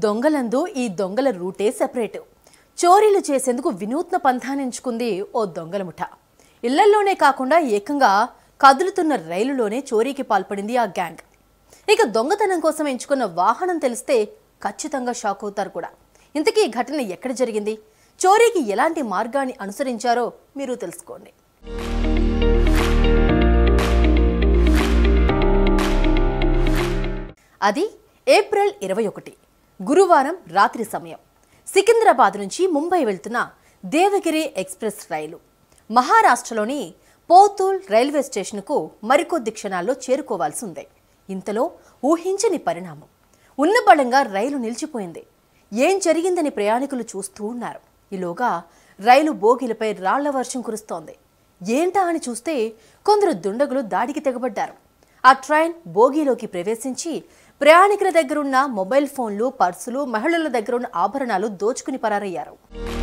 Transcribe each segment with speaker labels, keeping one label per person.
Speaker 1: దొంగలందు ఈ దొంగల రూటే సెపరేట్ చోరీలు చేసేందుకు వినూత్న పంథాన్ని ఎంచుకుంది ఓ దొంగల ముఠ ఇళ్లల్లోనే కాకుండా ఏకంగా కదులుతున్న రైలులోనే చోరీకి పాల్పడింది ఆ గ్యాంగ్ ఇక దొంగతనం కోసం ఎంచుకున్న వాహనం తెలిస్తే ఖచ్చితంగా షాక్ అవుతారు కూడా ఇంతకీ ఈ ఘటన ఎక్కడ జరిగింది చోరీకి ఎలాంటి మార్గాన్ని అనుసరించారో మీరు తెలుసుకోండి అది ఏప్రిల్ ఇరవై ఒకటి గురువారం రాత్రి సమయం సికింద్రాబాద్ నుంచి ముంబై వెళ్తున్న దేవగిరి ఎక్స్ప్రెస్ రైలు మహారాష్ట్రలోని పోతూల్ రైల్వే స్టేషన్కు మరికొద్ది క్షణాల్లో చేరుకోవాల్సి ఉంది ఇంతలో ఊహించని పరిణామం ఉన్న బలంగా రైలు నిలిచిపోయింది ఏం జరిగిందని ప్రయాణికులు చూస్తూ ఉన్నారు ఈలోగా రైలు బోగిలపై రాళ్ల వర్షం కురుస్తోంది ఏంటా అని చూస్తే కొందరు దుండగులు దాడికి తెగబడ్డారు ఆ ట్రైన్ బోగీలోకి ప్రవేశించి ప్రయాణికుల దగ్గరున్న మొబైల్ ఫోన్లు పర్సులు మహిళల దగ్గరున్న ఆభరణాలు దోచుకుని పరారయ్యారు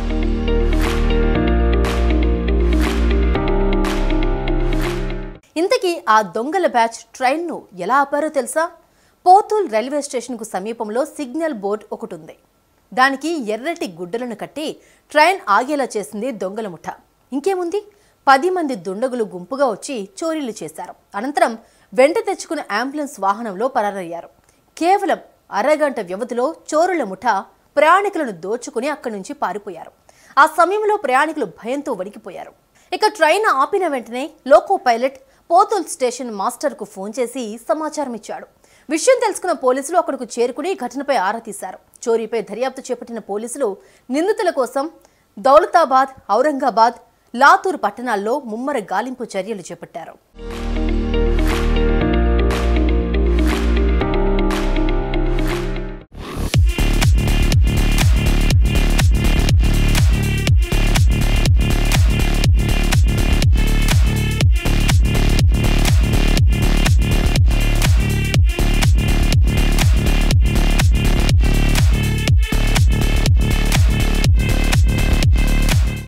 Speaker 1: ఇంతకీ ఆ దొంగల బ్యాచ్ ట్రైన్ను ఎలా ఆపారో తెలుసా పోతూల్ రైల్వే స్టేషన్కు సమీపంలో సిగ్నల్ బోర్డ్ ఒకటి ఉంది దానికి ఎర్రటి గుడ్డలను కట్టి ట్రైన్ ఆగేలా చేసింది దొంగల ముఠ ఇంకేముంది పది మంది దుండగులు గుంపుగా వచ్చి చోరీలు చేశారు అనంతరం వెంట తెచ్చుకున్న అంబులెన్స్ వాహనంలో పరారయ్యారు కేవలం అరగంట వ్యవధిలో చోరుల ముఠ ప్రయాణికులను దోచుకుని అక్కడి నుంచి పారిపోయారు ఆ సమయంలో ప్రయాణికులు భయంతో వణికిపోయారు ఇక ట్రైన్ ఆపిన వెంటనే లోకో పైలట్ పోతూల్ స్టేషన్ మాస్టర్కు ఫోన్ చేసి సమాచారం ఇచ్చాడు విషయం తెలుసుకున్న పోలీసులు అక్కడకు చేరుకుని ఘటనపై ఆరా తీశారు చోరీపై దర్యాప్తు చేపట్టిన పోలీసులు నిందితుల కోసం దౌలతాబాద్ ఔరంగాబాద్ లాతూర్ పట్టణాల్లో ముమ్మర గాలింపు చర్యలు చేపట్టారు